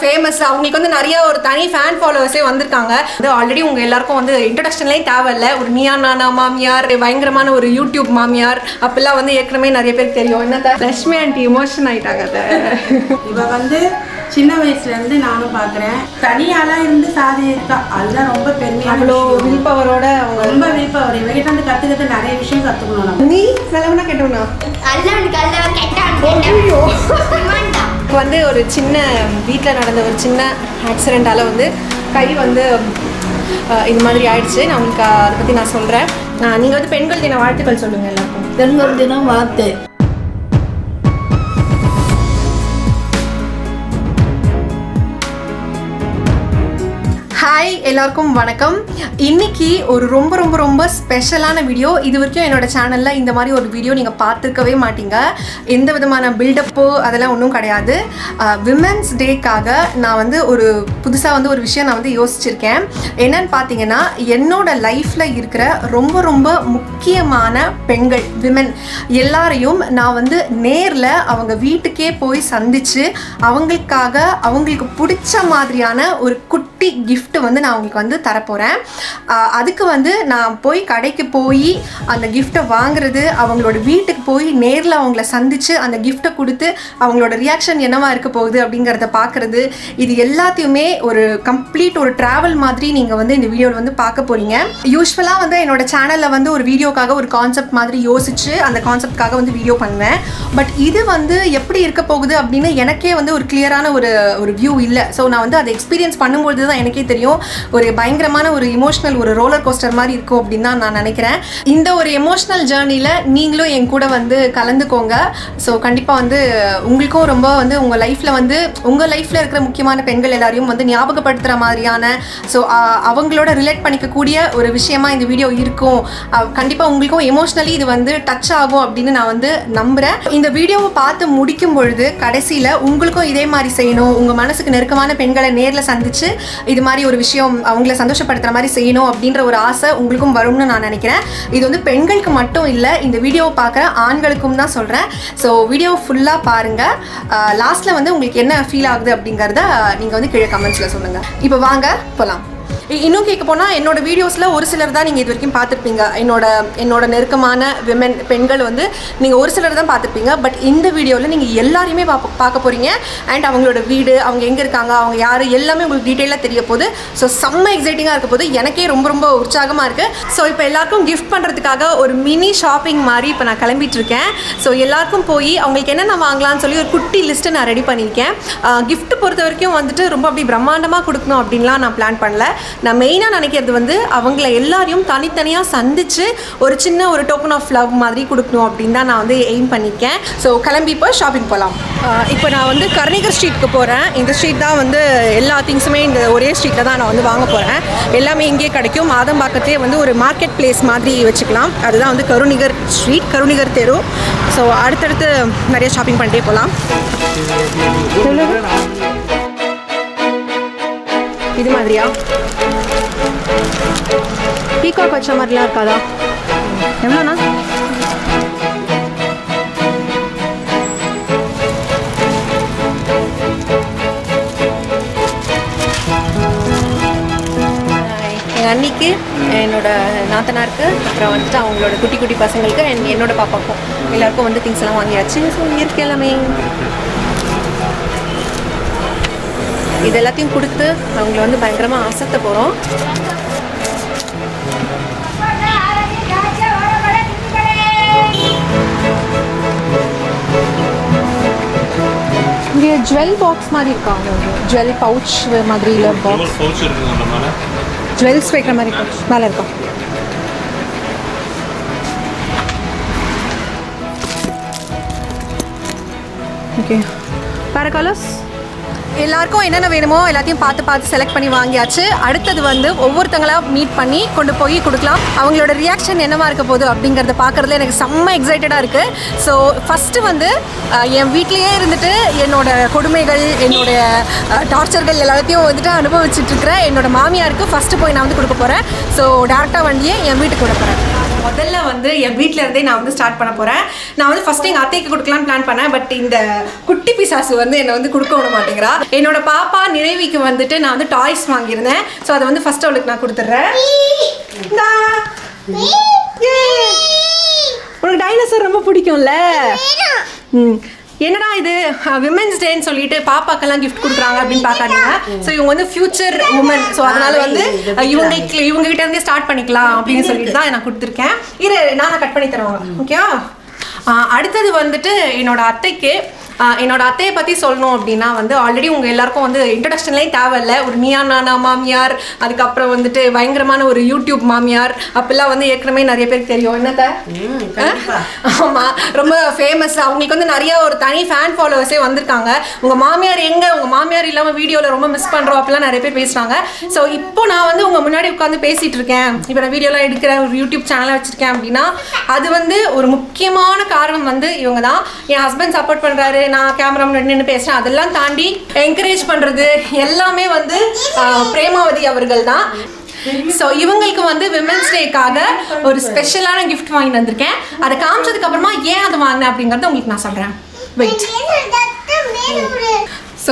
Famous அவங்களுக்கு வந்து நிறைய ஒரு தனி ஃபேன் ஃபாலோவர்ஸே வந்திருக்காங்க அது ஆல்ரெடி உங்க எல்லாருக்கும் வந்து இன்ட்ரடக்ஷன்லேயே தேவையில்ல ஒரு நியா நானா மாமியார் பயங்கரமான ஒரு யூடியூப் மாமியார் அப்பெல்லாம் வந்து ஏற்கனவே நிறைய பேருக்கு தெரியும் என்ன லட்சுமி ஆண்டி இமோஷன் ஆயிட்டாங்க அதை இவ வந்து சின்ன வயசுல இருந்து நானும் பாக்குறேன் தனியாளா இருந்து சாதி இருக்கா அதுதான் ரொம்ப பெருமையான அவ்வளோ விஷயம். வில் பவரோட அவங்க ரொம்ப விருப்பம் அவர் இவகிட்ட வந்து கத்துக்கிட்டு நிறைய விஷயம் கத்துக்கணும் நம்ம நீ செலவுனா கேட்டோம்னா அல்லவனுக்கு அல்லவன் கெட்டான் கெட்டான் இப்போ வந்து ஒரு சின்ன வீட்டில் நடந்த ஒரு சின்ன ஆக்சிடெண்ட்டால் வந்து கை வந்து அஹ், இது மாதிரி ஆயிடுச்சு நான் உங்களுக்கு அதை பற்றி நான் சொல்கிறேன் நீங்கள் வந்து பெண்கள் தின வாழ்த்துக்கள் சொல்லுங்கள் எல்லாருக்கும் பெண்கள் தினம் வாழ்த்து ஹாய் எல்லாருக்கும் வணக்கம் இன்னைக்கு ஒரு ரொம்ப ரொம்ப ரொம்ப ஸ்பெஷலான வீடியோ இது வரைக்கும் என்னோட சேனலில் இந்த மாதிரி ஒரு வீடியோ நீங்கள் பார்த்துருக்கவே மாட்டீங்க எந்த விதமான பில்டப்போ அதெல்லாம் ஒன்றும் கிடையாது விமென்ஸ் டேக்காக நான் வந்து ஒரு புதுசாக வந்து ஒரு விஷயம் நான் வந்து யோசிச்சிருக்கேன் என்னன்னு பார்த்தீங்கன்னா என்னோட லைஃப்பில் இருக்கிற ரொம்ப ரொம்ப முக்கியமான பெண்கள் விமன் எல்லாரையும் நான் வந்து நேரில் அவங்க வீட்டுக்கே போய் சந்திச்சு அவங்களுக்காக அவங்களுக்கு பிடிச்ச மாதிரியான ஒரு குட்டி gift வந்து நான் அவங்களுக்கு வந்து தரப்போகிறேன் அதுக்கு வந்து நான் போய் கடைக்கு போய் அந்த கிஃப்ட்டை வாங்குறது அவங்களோட வீட்டுக்கு போய் நேரில் அவங்கள சந்திச்சு அந்த கிஃப்ட்டை கொடுத்து அவங்களோட ரியாக்ஷன் என்னவா இருக்க போகுது அப்படிங்கிறத பார்க்குறது இது எல்லாத்தையுமே ஒரு கம்ப்ளீட் ஒரு ட்ராவல் மாதிரி நீங்கள் வந்து இந்த வீடியோவில் வந்து பார்க்க போகிறீங்க யூஸ்வலாக வந்து என்னோட சேனலில் வந்து ஒரு வீடியோக்காக ஒரு கான்செப்ட் மாதிரி யோசிச்சு அந்த கான்செப்ட்காக வந்து வீடியோ பண்ணுவேன் பட் இது வந்து எப்படி இருக்க போகுது அப்படின்னு எனக்கே வந்து ஒரு கிளியரான ஒரு ஒரு வியூ இல்லை ஸோ நான் வந்து அதை எக்ஸ்பீரியன்ஸ் பண்ணும்பொழுது தான் எனக்கே தெரியும் ஒரு பயங்கரமான ஒரு இமோஷனல் ஒரு ரோலர் கோஸ்டர் மாதிரி இருக்கும் அப்படின்னு தான் நான் நினைக்கிறேன் இந்த ஒரு எமோஷனல் ஜேர்னியில் நீங்களும் என் கூட வந்து கலந்துக்கோங்க ஸோ கண்டிப்பாக வந்து உங்களுக்கும் ரொம்ப வந்து உங்கள் லைஃப்பில் வந்து உங்கள் லைஃப்பில் இருக்கிற முக்கியமான பெண்கள் எல்லாரையும் வந்து ஞாபகப்படுத்துகிற மாதிரியான ஸோ அவங்களோட ரிலேட் பண்ணிக்கக்கூடிய ஒரு விஷயமா இந்த வீடியோ இருக்கும் கண்டிப்பாக உங்களுக்கும் எமோஷ்னலி இது வந்து டச் ஆகும் அப்படின்னு நான் வந்து நம்புகிறேன் இந்த வீடியோவை பார்த்து முடிக்கும் பொழுது கடைசியில் உங்களுக்கும் இதே மாதிரி செய்யணும் உங்கள் மனசுக்கு நெருக்கமான பெண்களை நேரில் சந்திச்சு இது மாதிரி ஒரு விஷயம் அவங்கள சந்தோஷப்படுத்துகிற மாதிரி செய்யணும் அப்படின்ற ஒரு ஆசை உங்களுக்கும் வரும்னு நான் நினைக்கிறேன் இது வந்து பெண்களுக்கு மட்டும் இல்லை இந்த வீடியோவை பார்க்குற ஆண்களுக்கும் தான் சொல்கிறேன் ஸோ வீடியோ ஃபுல்லாக பாருங்கள் லாஸ்ட்டில் வந்து உங்களுக்கு என்ன ஃபீல் ஆகுது அப்படிங்கிறத நீங்கள் வந்து கீழே கமெண்ட்ஸில் சொல்லுங்கள் இப்போ வாங்க போகலாம் இ- இன்னும் கேட்க போனால் என்னோட வீடியோஸில் ஒரு சிலர் தான் நீங்கள் இது வரைக்கும் பார்த்துருப்பீங்க என்னோட என்னோட நெருக்கமான விமன் பெண்கள் வந்து நீங்கள் ஒரு சிலர் தான் பார்த்துருப்பீங்க பட் இந்த வீடியோவில் நீங்கள் எல்லாரையுமே பார்க்க பார்க்க போகிறீங்க அண்ட் அவங்களோட வீடு அவங்க எங்கே இருக்காங்க அவங்க யார் எல்லாமே உங்களுக்கு டீட்டெயிலாக தெரிய போகுது ஸோ செம்ம எக்ஸைட்டிங்காக இருக்க போது எனக்கே ரொம்ப ரொம்ப உற்சாகமாக இருக்குது ஸோ இப்போ எல்லாருக்கும் கிஃப்ட் பண்ணுறதுக்காக ஒரு மினி ஷாப்பிங் மாதிரி இப்போ நான் கிளம்பிட்டு இருக்கேன் ஸோ எல்லாருக்கும் போய் அவங்களுக்கு என்னென்ன வாங்கலாம்னு சொல்லி ஒரு குட்டி லிஸ்ட்டை நான் ரெடி பண்ணியிருக்கேன் gift பொறுத்த வரைக்கும் வந்துட்டு ரொம்ப அப்படி பிரம்மாண்டமாக கொடுக்கணும் அப்படின்லாம் நான் பிளான் பண்ணல நான் மெயினாக நினைக்கிறது வந்து அவங்கள எல்லாரையும் தனித்தனியாக சந்திச்சு ஒரு சின்ன ஒரு டோக்கன் ஆஃப் லவ் மாதிரி கொடுக்கணும் அப்படின்னு தான் நான் வந்து எய்ம் பண்ணியிருக்கேன் ஸோ கிளம்பி இப்போ ஷாப்பிங் போகலாம் இப்போ நான் வந்து கர்ணிகர் ஸ்ட்ரீட்க்கு போகிறேன் இந்த ஸ்ட்ரீட் தான் வந்து எல்லா திங்ஸுமே இந்த ஒரே ஸ்ட்ரீட்டில் தான் நான் வந்து வாங்க போகிறேன் எல்லாமே இங்கே கிடைக்கும் மாதம்பாக்கத்தே வந்து ஒரு மார்க்கெட் பிளேஸ் மாதிரி வச்சுக்கலாம் அதுதான் வந்து கருணிகர் ஸ்ட்ரீட் கருணிகர் தெரு ஸோ அடுத்தடுத்து நிறைய ஷாப்பிங் பண்ணிட்டே போகலாம் இது மாதிரியா பீகாக் வச்ச மாதிரிலாம் இருக்காதா எவ்வளோண்ணா எங்கள் அண்ணிக்கு என்னோட நாத்தனாருக்கு அப்புறம் வந்துட்டு அவங்களோட குட்டி குட்டி பசங்களுக்கு and என்னோட பாப்பாக்கும் எல்லாருக்கும் வந்து திங்ஸ் எல்லாம் வாங்கியாச்சு ஸோ இருக்கு எல்லாமே இது எல்லாத்தையும் கொடுத்து அவங்கள வந்து பயங்கரமாக அசத்த போகிறோம் இங்கே ஜுவல் பாக்ஸ் மாதிரி இருக்காங்க ஜுவல் பவுச் மாதிரி இல்லை பாக்ஸ் பவுச் இருக்குங்க அந்த மேலே ஜுவல்ஸ் வைக்கிற மாதிரி pouch மேலே இருக்கும் ஓகே வேறு கலர்ஸ் எல்லாருக்கும் என்னென்ன வேணுமோ எல்லாத்தையும் பார்த்து பார்த்து செலக்ட் பண்ணி வாங்கியாச்சு அடுத்தது வந்து ஒவ்வொருத்தங்களா மீட் பண்ணி கொண்டு போய் கொடுக்கலாம் அவங்களோட ரியாக்ஷன் என்னவா இருக்க போகுது அப்படிங்கிறத பார்க்குறதுல எனக்கு செம்ம எக்ஸைட்டடாக இருக்குது ஸோ ஃபஸ்ட்டு வந்து அஹ், என் வீட்லேயே இருந்துட்டு என்னோட கொடுமைகள் என்னோட டார்ச்சர்கள் எல்லாத்தையும் வந்துட்டு அனுபவிச்சுட்டு இருக்கிற என்னோட மாமியாருக்கு ஃபஸ்ட்டு போய் நான் வந்து கொடுக்க போகிறேன் ஸோ டேரெக்டாக வண்டியை என் வீட்டுக்கு விட போகிறேன் முதல்ல வந்து என் வீட்ல இருந்தே நான் வந்து ஸ்டார்ட் பண்ண போறேன் நான் வந்து ஃபர்ஸ்ட் எங்க அத்தைக்கு கொடுக்கலாம்னு பிளான் பண்ணேன் பட் இந்த குட்டி பிசாசு வந்து என்னை வந்து கொடுக்க விட மாட்டேங்கிறா என்னோட பாப்பா நிறைவிக்கு வந்துட்டு நான் வந்து டாய்ஸ் வாங்கியிருந்தேன் ஸோ அதை வந்து ஃபர்ஸ்ட் அவளுக்கு நான் கொடுத்துட்றேன் இந்தா. Yay. உனக்கு டைனோசர் ரொம்ப பிடிக்கும்ல ம் என்னடா இது விமென்ஸ் டேன்னு சொல்லிட்டு பாப்பாக்கெல்லாம் gift கொடுக்குறாங்க அப்படின்னு பார்க்காதீங்க ஸோ இவங்க வந்து ஃபியூச்சர் உமன் ஸோ அதனால வந்து இவங்களுக்கு இவங்க கிட்ட இருந்தே ஸ்டார்ட் பண்ணிக்கலாம் அப்படின்னு சொல்லிட்டு தான் நான் கொடுத்துருக்கேன் இரு நான் கட் பண்ணி தருவாங்க ஓகேவா அடுத்தது வந்துட்டு என்னோட அத்தைக்கு ஆஹ் என்னோட அத்தையை பற்றி சொல்லணும் அப்படின்னா வந்து ஆல்ரெடி உங்கள் எல்லாருக்கும் வந்து இன்ட்ரடக்ஷன்லேயே தேவையில்ல ஒரு மியா நானா மாமியார் அதுக்கப்புறம் வந்துட்டு பயங்கரமான ஒரு யூடியூப் மாமியார் அப்பெல்லாம் வந்து ஏற்கனவே நிறைய பேருக்கு தெரியும் என்னத்த ம், கண்டிப்பா. ஆமா ரொம்ப ஃபேமஸ் அவங்களுக்கு வந்து நிறைய ஒரு தனி ஃபேன் ஃபாலோவர்ஸே வந்திருக்காங்க உங்க மாமியார் எங்க உங்க மாமியார் இல்லாம வீடியோல ரொம்ப மிஸ் பண்றோம் அப்படிலாம் நிறைய பேர் பேசுறாங்க ஸோ இப்போ நான் வந்து உங்க முன்னாடி உட்காந்து பேசிட்டு இருக்கேன் இப்போ நான் வீடியோலாம் எடுக்கிறேன் ஒரு யூடியூப் சேனலை வச்சிருக்கேன் அப்படின்னா அது வந்து ஒரு முக்கியமான காரணம் வந்து இவங்க தான் என் ஹஸ்பண்ட் சப்போர்ட் பண்றாரு நான் கேமரா முன்னாடி நின்று பேசுறேன் அதெல்லாம் தாண்டி என்கரேஜ் பண்றது எல்லாமே வந்து ஆஹ், பிரேமாவதி அவர்கள் தான் ஸோ இவங்களுக்கு வந்து விமென்ஸ் டேக்காக ஒரு ஸ்பெஷலான gift வாங்கி வந்திருக்கேன் அதை காமிச்சதுக்கு அப்புறமா ஏன் அதை வாங்கினேன் அப்படிங்கறத உங்களுக்கு நான் சொல்றேன் வெயிட் ஸோ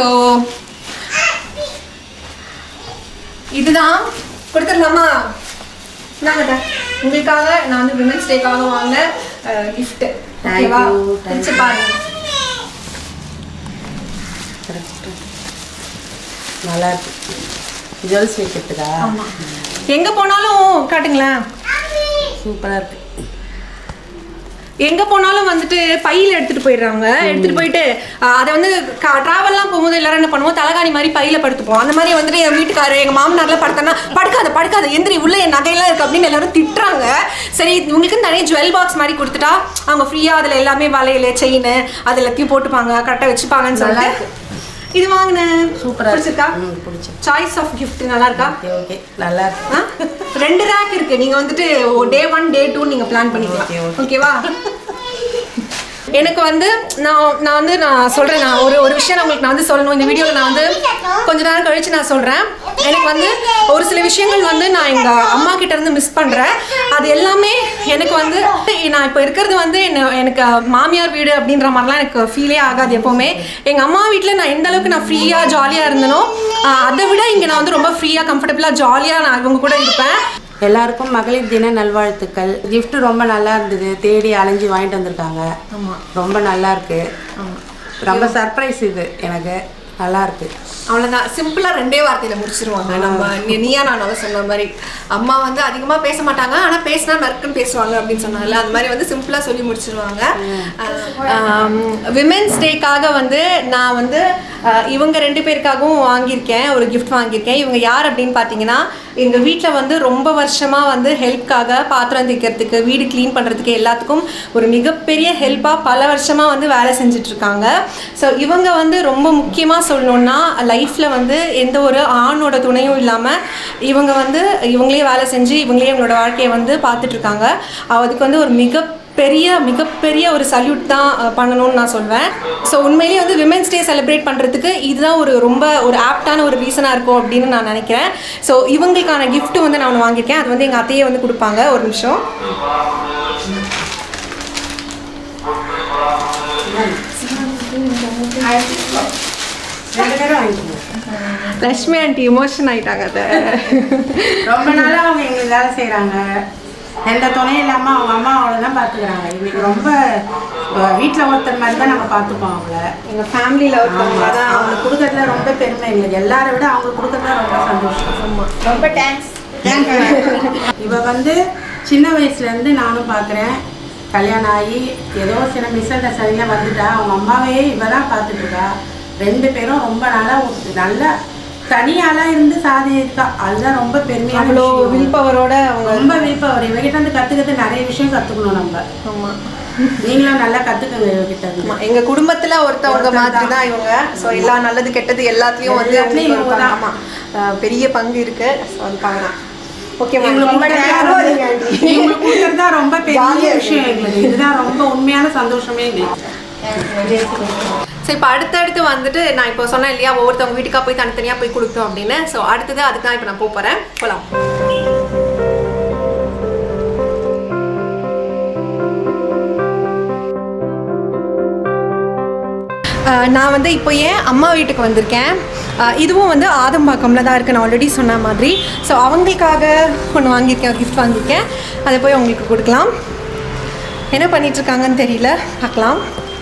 இதுதான் கொடுத்துடலாமா நாங்க உங்களுக்காக நான் வந்து விமென்ஸ் டேக்காக வாங்கின கிஃப்ட் Thank ஓகேவா you, thank வச்சு you. பாருங்க நல்லா இருக்கு ஜுவல்ஸ் வைக்கிறதுக்கா ஆமா எங்க போனாலும் காட்டுங்களேன் சூப்பரா இருக்கு எங்க போனாலும் வந்துட்டு பையில எடுத்துட்டு போயிடுறாங்க எடுத்துட்டு போயிட்டு ஆஹ், அதை வந்து டிராவல்லாம் போகும்போது எல்லாரும் என்ன பண்ணுவோம் தலகாணி மாதிரி பையில படுத்துப்போம் அந்த மாதிரி வந்துட்டு என் வீட்டுக்காரர் எங்க மாமனார்லாம் படுத்தானா படுக்காத படுக்காத எந்திரி உள்ள என் நகையெல்லாம் இருக்கு அப்படின்னு எல்லாரும் திட்டுறாங்க சரி உங்களுக்கு நிறைய ஜுவல் பாக்ஸ் மாதிரி கொடுத்துட்டா அவங்க ஃப்ரீயா அதுல எல்லாமே வளையல் செயின் அது எல்லாத்தையும் போட்டுப்பாங்க கரெக்டா வச்சுப்பாங்கன்னு நல்லா சொல்லிட்டு இது வாங்கினேன் சூப்பரா பிடிச்சிருக்கா இருக்கு ம் பிடிச்சி சாய்ஸ் ஆஃப் gift நல்லா இருக்கா ஓகே ஓகே நல்லா இருக்கு ஆ? ரெண்டு ரேக் இருக்கு நீங்க வந்துட்டு டே ஒன் டே டூ நீங்க பிளான் பண்ணிக்கலாம் Okay, okay. ஓகேவா எனக்கு வந்து நான் நான் வந்து நான் சொல்றேன் நான் ஒரு ஒரு விஷயம் நான் உங்களுக்கு நான் வந்து சொல்லணும் இந்த வீடியோவில் நான் வந்து கொஞ்ச நேரம் கழிச்சு நான் சொல்றேன் எனக்கு வந்து ஒரு சில விஷயங்கள் வந்து நான் எங்க அம்மா கிட்ட இருந்து மிஸ் பண்றேன் அது எல்லாமே எனக்கு வந்து நான் இப்போ இருக்கிறது வந்து என்ன எனக்கு மாமியார் வீடு அப்படின்ற மாதிரிலாம் எனக்கு ஃபீலே ஆகாது எப்பவுமே எங்க அம்மா வீட்டில் நான் எந்த அளவுக்கு நான் ஃப்ரீயா ஜாலியா இருந்தனோ ஆஹ் அதை விட இங்க நான் வந்து ரொம்ப ஃப்ரீயா கம்ஃபர்டபுளா ஜாலியா நான் இவங்க கூட இருப்பேன் எல்லாருக்கும் மகளிர் தின நல்வாழ்த்துக்கள் gift ரொம்ப நல்லா இருந்தது தேடி அலைஞ்சு வாங்கிட்டு வந்திருக்காங்க ஆமா ரொம்ப நல்லா இருக்கு ரொம்ப சர்ப்ரைஸ் இது எனக்கு நல்லா இருக்கு அவ்வளோதான் சிம்பிளா ரெண்டே வார்த்தையில முடிச்சிருவாங்க நம்ம நீ- நீயா நான் சொன்ன மாதிரி அம்மா வந்து அதிகமா பேச மாட்டாங்க ஆனா பேசினா நறுக்குன்னு பேசுவாங்க அப்படின்னு சொன்னாங்கல்ல அந்த மாதிரி வந்து சிம்பிளா சொல்லி முடிச்சிருவாங்க விமென்ஸ் டேக்காக வந்து நான் வந்து அஹ், இவங்க ரெண்டு பேருக்காகவும் வாங்கியிருக்கேன் ஒரு gift வாங்கியிருக்கேன் இவங்க யார் அப்படின்னு பார்த்தீங்கன்னா எங்கள் வீட்டில் வந்து ரொம்ப வருஷமாக வந்து ஹெல்ப்காக பாத்திரம் தைக்கிறதுக்கு வீடு க்ளீன் பண்ணுறதுக்கு எல்லாத்துக்கும் ஒரு மிகப்பெரிய ஹெல்ப்பாக பல வருஷமாக வந்து வேலை செஞ்சுட்டு இருக்காங்க ஸோ இவங்க வந்து ரொம்ப முக்கியமாக சொல்லணுன்னா லைஃப்பில் வந்து எந்த ஒரு ஆணோட துணையும் இல்லாமல் இவங்க வந்து இவங்களே வேலை செஞ்சு இவங்களே இவங்களோட வாழ்க்கையை வந்து பார்த்துட்டு இருக்காங்க அதுக்கு வந்து ஒரு மிக பெரிய மிகப்பெரிய ஒரு சல்யூட் தான் அஹ், பண்ணணும்னு நான் சொல்வேன் ஸோ உண்மையிலேயே வந்து விமென்ஸ் டே செலிப்ரேட் பண்ணுறதுக்கு இதுதான் ஒரு ரொம்ப ஒரு ஆப்டான ஒரு ரீசனாக இருக்கும் அப்படின்னு நான் நினைக்கிறேன் ஸோ இவங்களுக்கான gift வந்து நான் ஒன்று வாங்கியிருக்கேன் அது வந்து எங்கள் அத்தையே வந்து கொடுப்பாங்க ஒரு நிமிஷம் ரெண்டு பேரும் வாங்கிக்கோங்க லக்ஷ்மி ஆண்டி எமோஷன் ஆயிட்டாங்க அதை ரொம்ப நாளா அவங்க எங்களுக்கு வேலை செய்றாங்க எந்த துணையும் இல்லாம அவங்க அம்மா அவளை தான் பார்த்துக்கிறாங்க இன்னைக்கு ரொம்ப வீட்டில் ஒருத்தர் மாதிரி தான் நாங்கள் பார்த்துப்போம் அவங்கள எங்கள் ஃபேமிலியில் ஒருத்தவங்க ஆமா, தான் அவங்களுக்கு கொடுக்கறதுல ரொம்ப பெருமை எங்களுக்கு எல்லாரை விட அவங்களுக்கு கொடுக்கறதுல ரொம்ப சந்தோஷம் ரொம்ப தேங்க்ஸ் இவ வந்து சின்ன வயசுல இருந்து நானும் பார்க்குறேன் கல்யாணம் ஆகி ஏதோ சில மிஸ்ஸண்ட சரியில வந்துட்டா அவங்க அம்மாவே இவ தான் பார்த்துட்டு இருக்கா ரெண்டு பேரும் ரொம்ப நாளா ஒரு நல்ல தனியாளா இருந்து சாதிக்கா அதுதான் ரொம்ப பெருமையான அவ்வளோ விஷயம். வில் பவரோட அவங்க ரொம்ப விருப்பம் அவர் இவகிட்ட இருந்து கத்துக்கிறது நிறைய விஷயம் கத்துக்கணும் நம்ம ஆமாம் நீங்களும் நல்லா கத்துக்கங்க இவகிட்ட இருந்து ஆமா, எங்க குடும்பத்துல ஒருத்தவங்க மாதிரி தான் இவங்க சோ எல்லா நல்லது கெட்டது எல்லாத்துலயும் வந்து எல்லாத்துலயும் அவங்களுக்கு ஒரு இவங்க பங்கு- ஆமா அஹ் பெரிய பங்கு இருக்கு ஸோ அதுக்காக தான் ஓகே எங்களுக்கு ரொம்ப கொடுக்கறது- எங்களுக்கு கொடுக்கறது தான் ரொம்ப பெரிய ஜாலியா விஷயம் எங்களுக்கு இதுதான் ரொம்ப உண்மையான சந்தோஷமே எங்களுக்கு ஸோ இப்போ அடுத்தடுத்து வந்துட்டு நான் இப்போ சொன்னேன் இல்லையா ஒவ்வொருத்தவங்க வீட்டுக்கா போய் தனித்தனியாக போய் கொடுக்கணும் அப்படின்னு ஸோ அடுத்தது அதுக்கு தான் இப்போ நான் போக போகிறேன் போகலாம் அஹ், நான் வந்து இப்போ ஏன் அம்மா வீட்டுக்கு வந்திருக்கேன் அஹ், இதுவும் வந்து ஆதம்பாக்கம்ல தான் இருக்குது நான் ஆல்ரெடி சொன்ன மாதிரி ஸோ அவங்களுக்காக ஒன்று வாங்கியிருக்கேன் கிஃப்ட் வாங்கியிருக்கேன் அதை போய் அவங்களுக்கு கொடுக்கலாம் என்ன பண்ணிட்டு இருக்காங்கன்னு தெரியல பார்க்கலாம்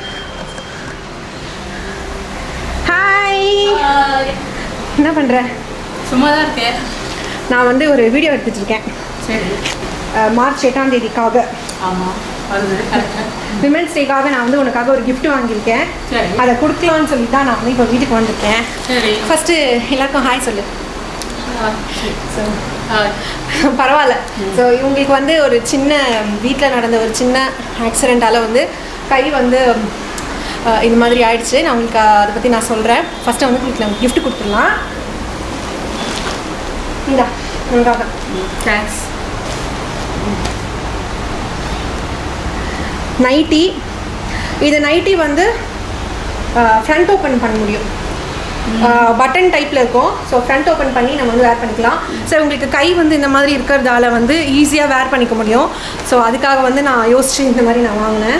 ஹாய் என்ன பண்ணுற சும்மா தான் இருக்கேன் நான் வந்து ஒரு வீடியோ எடுத்துட்டு இருக்கேன் சரி அஹ், மார்ச் எட்டாம் தேதிக்காக ஆமாம் வருது கரெக்டாக விமென்ஸ் டேக்காக நான் வந்து உனக்காக ஒரு gift வாங்கியிருக்கேன் சரி அதை கொடுக்கலான்னு சொல்லி தான் நான் வந்து இப்போ வீட்டுக்கு வந்திருக்கேன் சரி ஃபஸ்ட்டு எல்லாருக்கும் ஹாய் சொல்லு ஆ, சரி. ஸோ ஆ, பரவாயில்ல ஸோ இவங்களுக்கு வந்து ஒரு சின்ன வீட்டில் நடந்த ஒரு சின்ன ஆக்சிடெண்ட்டால் வந்து கை வந்து அஹ், இந்த மாதிரி ஆயிடுச்சு நான் உங்களுக்கு அதை பற்றி நான் சொல்கிறேன் ஃபஸ்ட்டு வந்து உங்களுக்கு கிஃப்ட் கொடுத்துடலாம் இந்தா உங்களுக்காக தேங்க்ஸ் நைட்டி இது நைட்டி வந்து ஃப்ரண்ட் ஓப்பன் பண்ண முடியும் பட்டன் டைப்பில் இருக்கும் ஸோ ஃப்ரண்ட் ஓப்பன் பண்ணி நம்ம வந்து வேர் பண்ணிக்கலாம் ஸோ உங்களுக்கு கை வந்து இந்த மாதிரி இருக்கிறதால வந்து ஈஸியாக வேர் பண்ணிக்க முடியும் ஸோ அதுக்காக வந்து நான் யோசிச்சு இந்த மாதிரி நான் வாங்கினேன்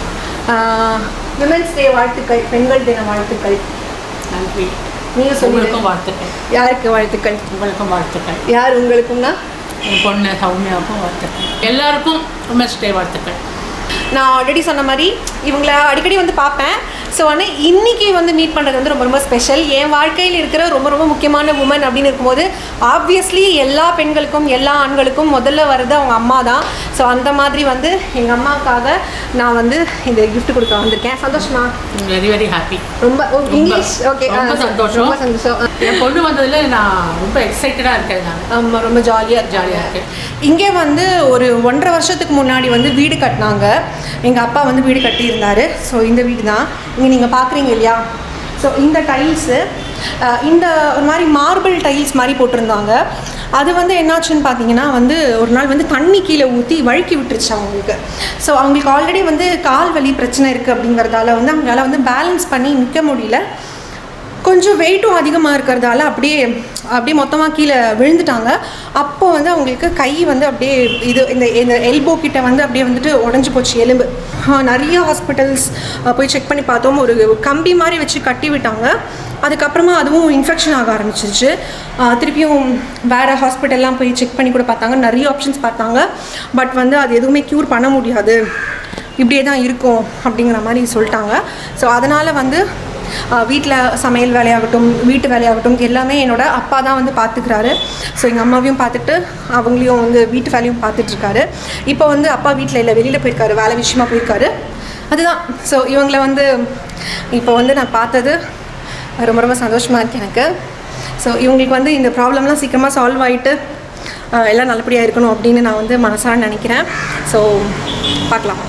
விமென்ஸ் டே வாழ்த்துக்கள் பெண்கள் தின வாழ்த்துக்கள் நன்றி நீங்கள் சொல்லுங்கள் உங்களுக்கும் வாழ்த்துக்கள் யாருக்கு வாழ்த்துக்கள் உங்களுக்கும் வாழ்த்துக்கள் யார் உங்களுக்கும்னா என் பொண்ணு சௌமியாவுக்கும் வாழ்த்துக்கள் எல்லாருக்கும் உமன்ஸ் டே வாழ்த்துக்கள் நான் ஆல்ரெடி சொன்ன மாதிரி இவங்கள அடிக்கடி வந்து பார்ப்பேன் ஸோ ஆனால் இன்னைக்கு வந்து மீட் பண்ணுறது வந்து ரொம்ப ரொம்ப ஸ்பெஷல் என் வாழ்க்கையில் இருக்கிற ரொம்ப ரொம்ப முக்கியமான உமன் அப்படின்னு இருக்கும்போது ஆப்வியஸ்லி எல்லா பெண்களுக்கும் எல்லா ஆண்களுக்கும் முதல்ல வர்றது அவங்க அம்மா தான் ஸோ அந்த மாதிரி வந்து எங்கள் அம்மாவுக்காக நான் வந்து இந்த gift கொடுக்க வந்திருக்கேன் சந்தோஷமா வெரி வெரி ஹாப்பி ரொம்ப ஓ, இங்கிலீஷ் ஓகே ரொம்ப சந்தோஷம். ரொம்ப சந்தோஷம் என் பொண்ணு வந்ததுல நான் ரொம்ப எக்ஸைட்டடாக இருக்கேன் நான் ஆமாம் ரொம்ப ஜாலியாக ஜாலியா இருக்கு. இங்கே வந்து ஒரு ஒன்றரை வருஷத்துக்கு முன்னாடி வந்து வீடு கட்டினாங்க எங்கள் அப்பா வந்து வீடு கட்டியிருந்தாரு ஸோ இந்த வீடு தான் இங்கே நீங்கள் பார்க்குறீங்க இல்லையா ஸோ இந்த டைல்ஸு இந்த ஒரு மாதிரி மார்பிள் டைல்ஸ் மாதிரி போட்டிருந்தாங்க அது வந்து என்னாச்சுன்னு பார்த்தீங்கன்னா வந்து ஒரு நாள் வந்து தண்ணி கீழே ஊற்றி வழுக்கி விட்டுருச்சு அவங்களுக்கு ஸோ அவங்களுக்கு ஆல்ரெடி வந்து கால் வலி பிரச்சனை இருக்குது அப்படிங்கிறதால வந்து அவங்களால வந்து பேலன்ஸ் பண்ணி நிற்க முடியல கொஞ்சம் வெயிட்டும் அதிகமாக இருக்கிறதால அப்படியே அப்படியே மொத்தமாக கீழே விழுந்துட்டாங்க அப்போ வந்து அவங்களுக்கு கை வந்து அப்படியே இது இந்த இந்த எல்போ கிட்ட வந்து அப்படியே வந்துட்டு உடஞ்சி போச்சு எலும்பு ஆஹ் நிறைய ஹாஸ்பிட்டல்ஸ் போய் செக் பண்ணி பார்த்தோம் ஒரு கம்பி மாதிரி வச்சு கட்டி விட்டாங்க அதுக்கப்புறமா அதுவும் இன்ஃபெக்ஷன் ஆக ஆரம்பிச்சிருச்சு ஆஹ் திருப்பியும் வேறு ஹாஸ்பிட்டல்லாம் போய் செக் பண்ணி கூட பார்த்தாங்க நிறைய ஆப்ஷன்ஸ் பார்த்தாங்க பட் வந்து அது எதுவுமே க்யூர் பண்ண முடியாது இப்படியே தான் இருக்கும் அப்படிங்கிற மாதிரி சொல்லிட்டாங்க ஸோ அதனால் வந்து வீட்டில் சமையல் வேலையாகட்டும் வீட்டு வேலையாகட்டும் எல்லாமே என்னோட அப்பா தான் வந்து பார்த்துக்கிறாரு ஸோ எங்கள் அம்மாவையும் பார்த்துட்டு அவங்களையும் வந்து வீட்டு வேலையும் பார்த்துட்ருக்காரு இப்போ வந்து அப்பா வீட்டில் இல்லை வெளியில் போயிருக்காரு வேலை விஷயமா போயிருக்காரு அதுதான் ஸோ இவங்களை வந்து இப்போ வந்து நான் பார்த்தது ரொம்ப ரொம்ப சந்தோஷமாக இருக்கு எனக்கு ஸோ இவங்களுக்கு வந்து இந்த ப்ராப்ளம்லாம் சீக்கிரமாக சால்வ் ஆகிட்டு எல்லாம் நல்லபடியாக இருக்கணும் அப்படின்னு நான் வந்து மனசார நினைக்கிறேன் ஸோ பார்க்கலாம்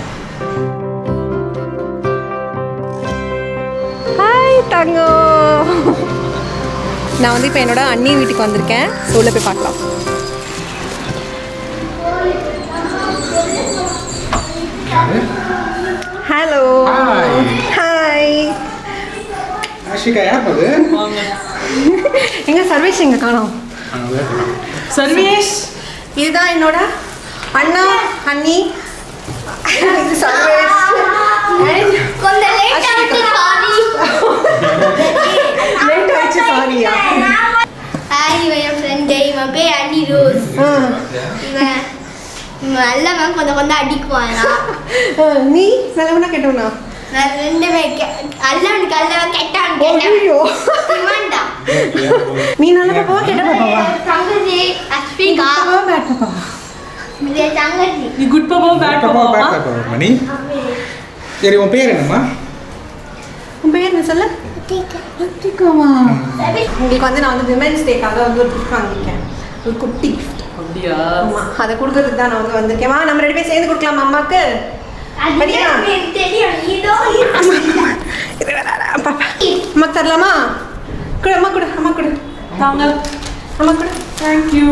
ஹாய் தங்கோ நான் வந்து இப்போ என்னோட அண்ணி வீட்டுக்கு வந்திருக்கேன் ஸோ உள்ள போய் பார்க்கலாம் ஹலோ Hi. ஹாய் ஆஷிகா யார் அது எங்க சர்வேஷ் எங்க காணோம் சர்வேஷ் இதுதான் என்னோட அண்ணா அண்ணி இது சர்வேஷ் And கொஞ்சம் லேட் ஆச்சு சாரி லேட் ஆயிடுச்சு சாரியா ஹாய் இவன் என் ஃப்ரெண்டு இவன் பேர் அனி ரோஸ் இவன் இவன் நல்லவன் கொஞ்சம் கொஞ்சம் அடிக்குவான் நான். நீ நல்லவனா கேட்டவனா நான் ரெண்டுமே கெ- அல்லவனுக்கு அல்லவன் கெட்டான் கெட்டான் ஐயோ இவன்டா நீ நல்ல பாப்பாவா கெட்ட பாப்பாவா தங்கச்சி அஸ்பிகா பாப்பாவா பேட் பாப்பாவா இது என் தங்கச்சி நீ குட் பாபா பேட் பாப்பா பாபா பேக் பாப்பா மணி சரி உன் பேர் என்னம்மா உன் பேர் என்ன சொல்ல அத்திகாவா உங்களுக்கு வந்து நான் வந்து விமென்ஸ் டேக்காக வந்து ஒரு கிஃப்ட் வாங்கியிருக்கேன் ஒரு குட்டி கிஃப்ட் அப்படியா ஆமா அதை கொடுக்கறதுக்கு தான் நான் வந்து வந்திருக்கேன் வா நம்ம ரெண்டு பேரும் சேர்ந்து கொடுக்கலாம் அம்மாக்கு சரியா? அது எனக்கு தெரியும் இதோ இது வேற, வேற, பாப்பா அம்மா தரலாமா கொடு அம்மா கொடு அம்மா கொடு தாங்க அம்மா கொடு தேங்க்யூ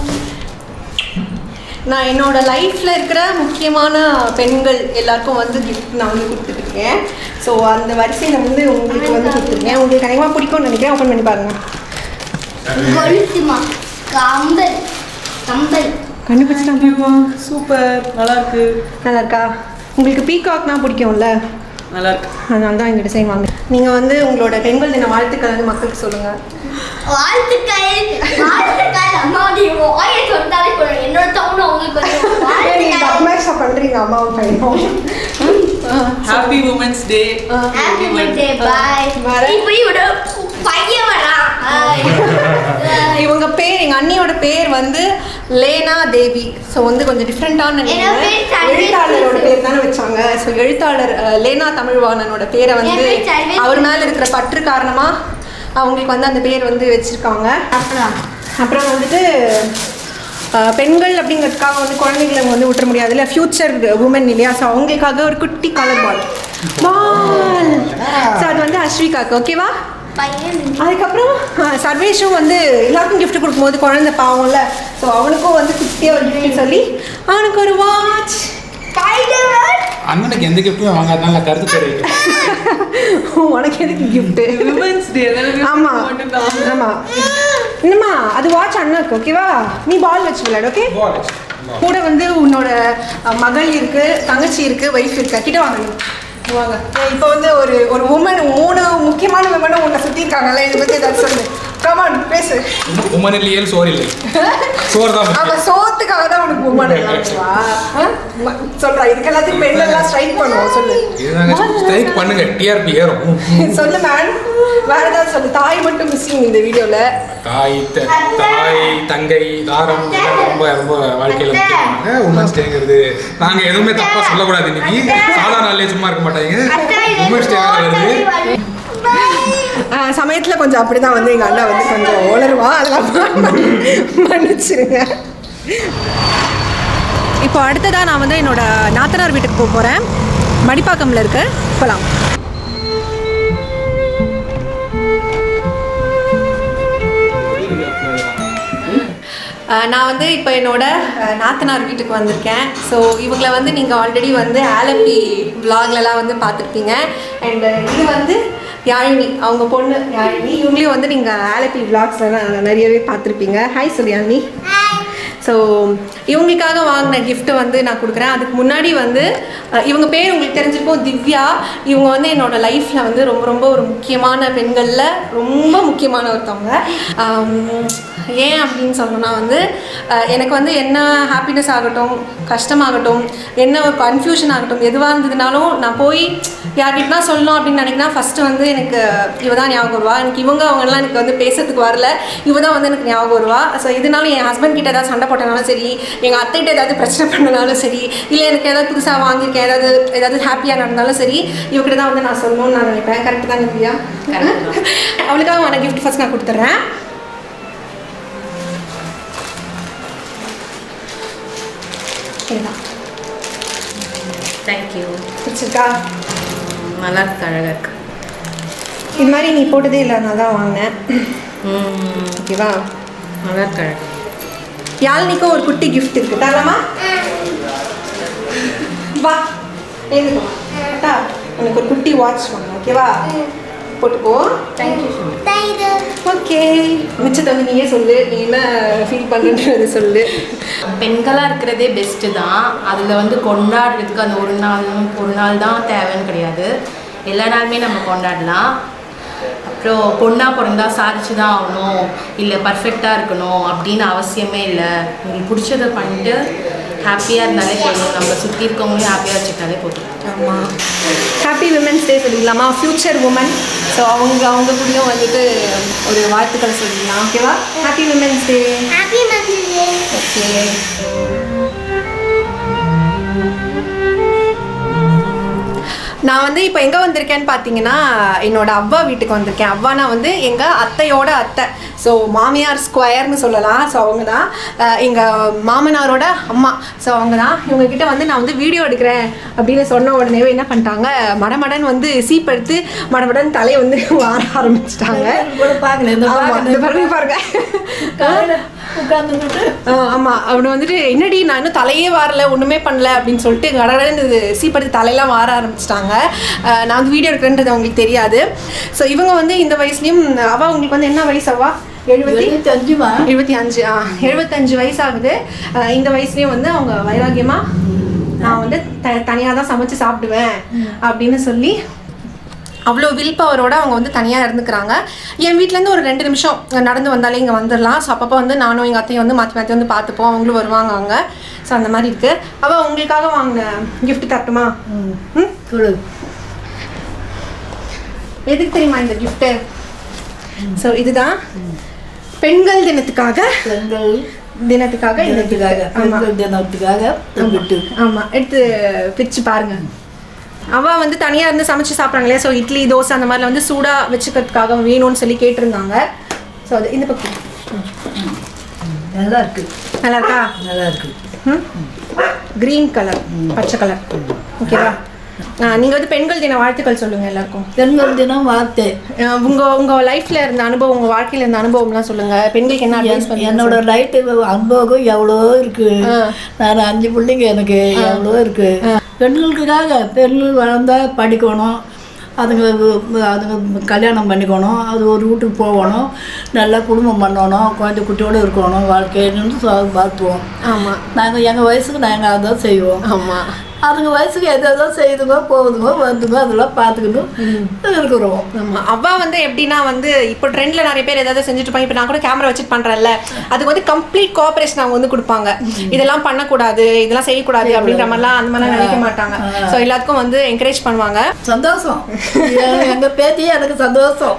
நான் என்னோட லைஃப்பில் இருக்கிற முக்கியமான பெண்கள் எல்லாருக்கும் வந்து கிஃப்ட் நான் வந்து கொடுத்துட்ருக்கேன் ஸோ அந்த வரிசையில் வந்து உங்களுக்கு வந்து கொடுத்துருக்கேன் உங்களுக்கு அதிகமாக பிடிக்கும்னு நினைக்கிறேன் ஓப்பன் பண்ணி பாருங்க கொலுசுமா கம்பல் கம்பல் கண்டுபிடிச்சிட்டாங்க சூப்பர் நல்லா இருக்கு நல்லா இருக்கா உங்களுக்கு பீகாக்னா பிடிக்கும்ல நல்லா இருக்கு அதனால தான் எங்கிட்ட செய்வாங்க நீங்கள் வந்து உங்களோட பெண்கள் தின வாழ்த்துக்கள் வந்து மக்களுக்கு சொல்லுங்கள் வாழ்த்துக்கள் வாழ்த்துக்கள் அம்மாவுடைய வாயை சொன்னாலே போதும் என்னோட தவணை உங்களுக்கு கொஞ்சம் வாழ்த்துக்கள் அப்மேஷா பண்ணுறீங்க அம்மாவும் பையனும் happy women's day happy birthday bye வரேன். இப்படி ஒரு பையன் வரான் Bye. Bye. இவங்க பேர் எங்க அண்ணியோட பேர் வந்து லேனா தேவி ஸோ வந்து கொஞ்சம் டிஃப்ரெண்டான என்னோட பேர் சர்வேஷ் எழுத்தாளரோட பேர் தானே வச்சாங்க ஸோ எழுத்தாளர் அஹ், லேனா தமிழ்வாணனோட பேரை வந்து என் பேர் சர்வேஷ். அவர் மேல இருக்கிற பற்று காரணமா அவங்களுக்கு வந்து அந்த பேர் வந்து வச்சிருக்காங்க அப்புறம் வந்துட்டு அஹ், பெண்கள் அப்படிங்கிறதுக்காக வந்து குழந்தைகளை வந்து விட்டுற முடியாது இல்லை ஃபியூச்சர் உமன் இல்லையா ஸோ அவங்களுக்காக ஒரு குட்டி கலர் பால் பால் ஸோ அது வந்து அஸ்விகாக்கு ஓகேவா பையன் அதுக்கப்புறம் அஹ், சர்வேஷும் வந்து எல்லாருக்கும் gift கொடுக்கும்போது குழந்தை பாவம்ல ஸோ அவனுக்கும் வந்து குட்டியாக ஒரு gift சொல்லி அவனுக்கு ஒரு வாட்ச் ஸ்பைடர்மேன் அண்ணனுக்கு எந்த கிஃப்ட்டுமே வாங்காதனால கருத்து தெரிவிக்கும் உனக்கு எதுக்கு கிஃப்ட்டு உமன்ஸ் டே ஆமா ஆமா என்னம்மா அது வாட்ச் அண்ணாக்கு ஓகேவா நீ பால் வச்சு விளையாடு ஓகே கூட வந்து உன்னோட அஹ், மகள் இருக்கு தங்கச்சி இருக்கு ஒய்ஃப் இருக்கு கிட்ட வாங்க நீ. வாங்க இப்போ வந்து ஒரு ஒரு உமன் மூணு முக்கியமான உமனும் உன்னை சுற்றி இருக்காங்கல்ல இதை பற்றி ஏதாவது சொல்லு கமான் பேசு உமன் இல்லையே சோறு இல்லை சோறு தான் அவ முக்கியம். சோத்துக்காக தான் உனக்கு உமன் சொல்றா இதுக்கு எல்லாத்துக்கும் பெண்ணெல்லாம் ஸ்ட்ரைக் பண்ணுவோம் சொல்லு இதுதாங்க ஸ்ட்ரைக் பண்ணுங்க டிஆர்பி ஏறும் சொல்லு மேன் வேற ஏதாவது சொல்லு தாய் மட்டும் மிஸ்ஸிங் இந்த வீடியோல தாய் த- தாய் தங்கை தாரம் இதெல்லாம் ரொம்ப ரொம்ப வாழ்க்கையில முக்கியமானங்க உமன்ஸ் டேங்கிறது நாங்க எதுவுமே தப்பா சொல்லக்கூடாது இன்னைக்கு சாதாரண நாள்லயே சும்மா இருக்க மாட்டாங்க உமன்ஸ் டே வேற வருது ஆஹ், சமயத்துல கொஞ்சம் அப்படிதான் வந்து எங்க அண்ணா வந்து கொஞ்சம் உளருவா அதெல்லாம் மன்னிச்சிருங்க இப்போ அடுத்ததா நான் வந்து என்னோட நாத்தனார் வீட்டுக்கு போக போறேன் மடிப்பாக்கம்ல இருக்கு போலாம் அஹ் நான் வந்து இப்போ என்னோட அஹ், நாத்தனார் வீட்டுக்கு வந்திருக்கேன் ஸோ இவங்கள வந்து நீங்கள் ஆல்ரெடி வந்து ஆலப்பி விலாக்லலாம் வந்து பார்த்துருப்பீங்க அண்ட் இது வந்து யாழினி அவங்க பொண்ணு யாழினி இவங்களையும் வந்து நீங்கள் ஆலப்பி விலாக்ஸ்லாம் நிறையவே பார்த்துருப்பீங்க ஹாய் சொல்லி யாழினி ஸோ இவங்களுக்காக வாங்கின கிஃப்ட்டு வந்து நான் கொடுக்குறேன் அதுக்கு முன்னாடி வந்து அஹ், இவங்க பேர் உங்களுக்கு தெரிஞ்சிருக்கும் திவ்யா இவங்க வந்து என்னோட லைஃப்பில் வந்து ரொம்ப ரொம்ப ஒரு முக்கியமான பெண்களில் ரொம்ப முக்கியமான ஒருத்தவங்க ஆம், ஏன் அப்படின்னு சொல்லணும்னா வந்து அஹ், எனக்கு வந்து என்ன ஹாப்பினஸ் ஆகட்டும் கஷ்டமாகட்டும் என்ன ஒரு கன்ஃபியூஷன் ஆகட்டும் எதுவாக இருந்ததுனாலும் நான் போய் யார்கிட்டனா சொல்லணும் அப்படின்னு நினைக்கினா ஃபஸ்ட்டு வந்து எனக்கு இவ தான் ஞாபகம் வருவா எனக்கு இவங்க அவங்கெல்லாம் எனக்கு வந்து பேசுறதுக்கு வரல இவ தான் வந்து எனக்கு ஞாபகம் வருவா ஸோ இதனால என் ஹஸ்பண்ட் கிட்ட ஏதாவது சண்டை போட்டனாலும் சரி எங்கள் அத்தைகிட்ட ஏதாவது பிரச்சனை பண்ணனாலும் சரி இல்லை எனக்கு ஏதாவது புதுசாக வாங்கியிருக்கேன் ஏதாவது ஏதாவது ஹாப்பியாக நடந்தாலும் சரி இவகிட்ட தான் வந்து நான் சொல்லணும்னு நான் நினைப்பேன் கரெக்டு தான் திவ்யா அவளுக்காக நான் கிஃப்ட் ஃபர்ஸ்ட் நான் கொடுத்துட்றேன் இதுதான் தேங்க்யூ பிடிச்சிருக்கா நல்லா இருக்கு அழகாக இருக்கு இது மாதிரி நீ போட்டதே இல்லை நான் தான் வாங்கினேன் ம், ஓகேவா நல்லா இருக்கு அழகு யாழ்னிக்கும் ஒரு குட்டி கிஃப்ட் இருக்கு தரலாமா வா எழுதுக்கோ கரெக்டா உனக்கு ஒரு குட்டி வாட்ச் வாங்க ஓகேவா போட்டுக்கோ தேங்க்யூ ஓகே மிச்சத்தை வந்து நீயே சொல்லு நீ என்ன ஃபீல் பண்ணுன்றது சொல்லு பெண்களாக இருக்கிறதே பெஸ்ட்டு தான் அதில் வந்து கொண்டாடுறதுக்கு அந்த ஒரு நாள் ஒரு நாள் தான் தேவைன்னு கிடையாது எல்லா நாளுமே நம்ம கொண்டாடலாம் அப்புறம் பொண்ணாக பிறந்தா சாதிச்சு தான் ஆகணும் இல்லை பர்ஃபெக்டாக இருக்கணும் அப்படின்னு அவசியமே இல்லை உங்களுக்கு பிடிச்சதை பண்ணிட்டு ஹாப்பியாக இருந்தாலே போதும் நம்ம சுற்றி இருக்கவங்களையும் ஹாப்பியாக வச்சுக்கிட்டாலே போதும் ஆமாம் ஹாப்பி விமன்ஸ் டே சொல்லிடலாமா ஃப்யூச்சர் உமன் ஸோ அவங்க அவங்க கூடயும் வந்துட்டு ஒரு வாழ்த்துக்களை சொல்லிடலாம் ஓகேவா happy women's day happy monthly okay நான் வந்து இப்போ எங்கே வந்திருக்கேன்னு பார்த்தீங்கன்னா என்னோட அவ்வா வீட்டுக்கு வந்திருக்கேன் அவ்வானா வந்து எங்கள் அத்தையோட அத்தை ஸோ மாமியார் ஸ்கொயர்னு சொல்லலாம் ஸோ அவங்க தான் எங்கள் மாமனாரோட அம்மா ஸோ அவங்க தான் இவங்ககிட்ட வந்து நான் வந்து வீடியோ எடுக்கிறேன் அப்படின்னு சொன்ன உடனே என்ன பண்ணிட்டாங்க மடமடன் வந்து சீப் எடுத்து மடமடன் தலையை வந்து வார ஆரம்பிச்சிட்டாங்க ஆமா, இந்த பாருங்க பாருங்க ஆ, ஆமா அப்படி வந்துட்டு என்னடி நான் இன்னும் தலையே வாரல ஒண்ணுமே பண்ணல அப்படின்னு சொல்லிட்டு கடகடன்னு இது சீப்படுத்து தலையெல்லாம் வார ஆரம்பிச்சிட்டாங்க நான் வந்து வீடியோ எடுக்கிறேன்றது அவங்களுக்கு தெரியாது ஸோ இவங்க வந்து இந்த வயசுலயும் அவ உங்களுக்கு வந்து என்ன வயசு அவா எழுபத்தி எழுபத்தி அஞ்சு ஆ எழுபத்தஞ்சு வயசு ஆகுது ஆ, இந்த வயசுலயும் வந்து அவங்க வைராகியமா நான் வந்து த தனியாக தான் சமைச்சு சாப்பிடுவேன் அப்படின்னு சொல்லி அவ்வளோ வில் பவரோட அவங்க வந்து தனியாக இருந்துக்கிறாங்க என் வீட்டிலேருந்து ஒரு ரெண்டு நிமிஷம் நடந்து வந்தாலே இங்கே வந்துடலாம் ஸோ அப்பப்போ வந்து நானும் எங்கள் அத்தையும் வந்து மாற்றி மாற்றி வந்து பார்த்துப்போம் அவங்களும் வருவாங்க அங்கே ஸோ அந்த மாதிரி இருக்குது அவள் உங்களுக்காக வாங்கின gift தரட்டுமா ம் சொல்லு எதுக்கு தெரியுமா இந்த gift ஸோ இதுதான் பெண்கள் தினத்துக்காக பெண்கள் தினத்துக்காக இந்த gift. தினத்துக்காக ஆமா பெண்கள் தினத்துக்காக விட்டு ஆமா எடுத்து பிரிச்சு பாருங்க அவ வந்து தனியா இருந்து சமைச்சு சாப்பிட்றாங்களே ஸோ இட்லி தோசை அந்த மாதிரிலாம் வந்து சூடா வச்சுக்கிறதுக்காக வேணும்னு சொல்லி கேட்டிருந்தாங்க ஸோ அது இந்த பக்கம் நல்லா இருக்கு நல்லா இருக்கா நல்லா இருக்கு கிரீன் கலர் பச்சை கலர் ஓகேவா நீங்க வந்து பெண்கள் தின வாழ்த்துக்கள் சொல்லுங்க எல்லாருக்கும் பெண்கள் தினம் வார்த்தை ஆஹ் உங்க உங்க லைஃப்ல இருந்த அனுபவம் உங்க வாழ்க்கையில இருந்த அனுபவம்லாம் சொல்லுங்க பெண்களுக்கு என்ன அட்வைஸ் என்- என்னோட லைட்டு அனுபவம் எவ்வளோ இருக்கு நான் அஞ்சு பிள்ளைங்க எனக்கு எவ்வளோ இருக்கு பெண்களுக்காக பெண்கள் வளர்ந்தா படிக்கணும் அதுங்க வ- அதுங்க கல்யாணம் பண்ணிக்கணும் அது ஒரு வீட்டுக்கு போகணும் நல்லா குடும்பம் பண்ணணும் குழந்தை குட்டியோடு இருக்கணும் வாழ்க்கைன்னு சொ- வாழ்த்துவோம் ஆமா நாங்கள் எங்கள் வயசுக்கு நாங்கள் அதான் செய்வோம் ஆமா அதுங்க வயசுக்கு எது எதோ செய்யுதுங்க போகுதுங்க வந்துங்க அதெல்லாம் பார்த்துக்கிட்டு இருக்கிறோம் ஆமா அவ வந்து எப்படின்னா வந்து இப்போ ட்ரெண்ட்ல நிறைய பேர் ஏதாவது செஞ்சுட்டு இருப்பாங்க இப்போ நான் கூட கேமரா வச்சுட்டு பண்றேன்ல அதுக்கு வந்து கம்ப்ளீட் கோஆபரேஷன் அவங்க வந்து கொடுப்பாங்க இதெல்லாம் பண்ணக்கூடாது இதெல்லாம் செய்யக்கூடாது அப்படின்ற மாதிரிலாம் அந்த மாதிரிலாம் நினைக்க மாட்டாங்க ஸோ எல்லாத்துக்கும் வந்து என்கரேஜ் பண்ணுவாங்க சந்தோஷம் எ- எங்க பேத்தி எனக்கு சந்தோஷம்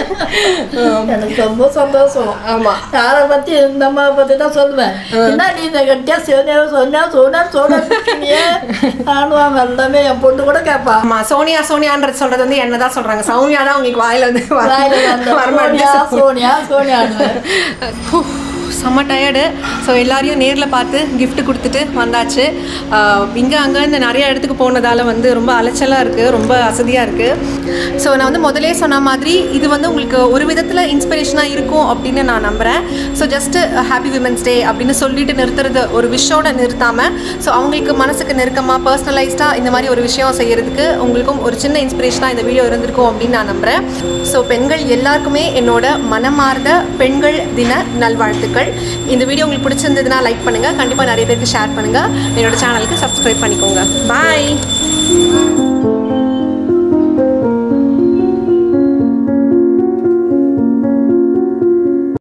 எனக்கு ரொம்ப சந்தோஷம் ஆமா யாரை பத்தி இந்த அம்மா பத்தி தான் சொல்லுவேன் என்ன நீ இந்த கட்டியா சொன்ன சொன்னா சொன்னா சொன்ன ஆடுவாங்க எல்லாமே என் பொண்ணு கூட கேட்பா ஆமா சோனியா சோனியான்றது சொல்றது வந்து என்னதான் சொல்றாங்க சௌமியா தான் உங்களுக்கு வாயில வந்து வர- வாயில வந்த வரமாட்டேங்குது. சோனியா சோனியா சோனியான்னு உஃப், செம்ம டயர்டு ஸோ எல்லாரையும் நேரில் பார்த்து gift கொடுத்துட்டு வந்தாச்சு இங்கே அங்கேருந்து நிறைய இடத்துக்கு போனதால் வந்து ரொம்ப அலைச்சலாக இருக்குது ரொம்ப அசதியாக இருக்குது ஸோ நான் வந்து முதலே சொன்ன மாதிரி இது வந்து உங்களுக்கு ஒரு விதத்தில் இன்ஸ்பிரேஷனாக இருக்கும் அப்படின்னு நான் நம்புகிறேன் so just happy women's day அப்படின்னு சொல்லிட்டு நிறுத்துறது ஒரு விஷயோட நிறுத்தாமல் ஸோ அவங்களுக்கு மனசுக்கு நெருக்கமாக பர்சனலைஸ்டாக இந்த மாதிரி ஒரு விஷயம் செய்கிறதுக்கு உங்களுக்கும் ஒரு சின்ன இன்ஸ்பிரேஷனாக இந்த வீடியோ இருந்திருக்கும் அப்படின்னு நான் நம்புகிறேன் ஸோ பெண்கள் எல்லாருக்குமே என்னோட மனமார்ந்த பெண்கள் தின நல்வாழ்த்துக்கள் இந்த வீடியோ உங்களுக்கு பிடிச்சிருந்ததுன்னா லைக் பண்ணுங்கள் கண்டிப்பாக நிறைய பேருக்கு ஷேர் பண்ணுங்கள் என்னோட சேனலுக்கு சப்ஸ்கிரைப் பண்ணிக்கோங்க பாய்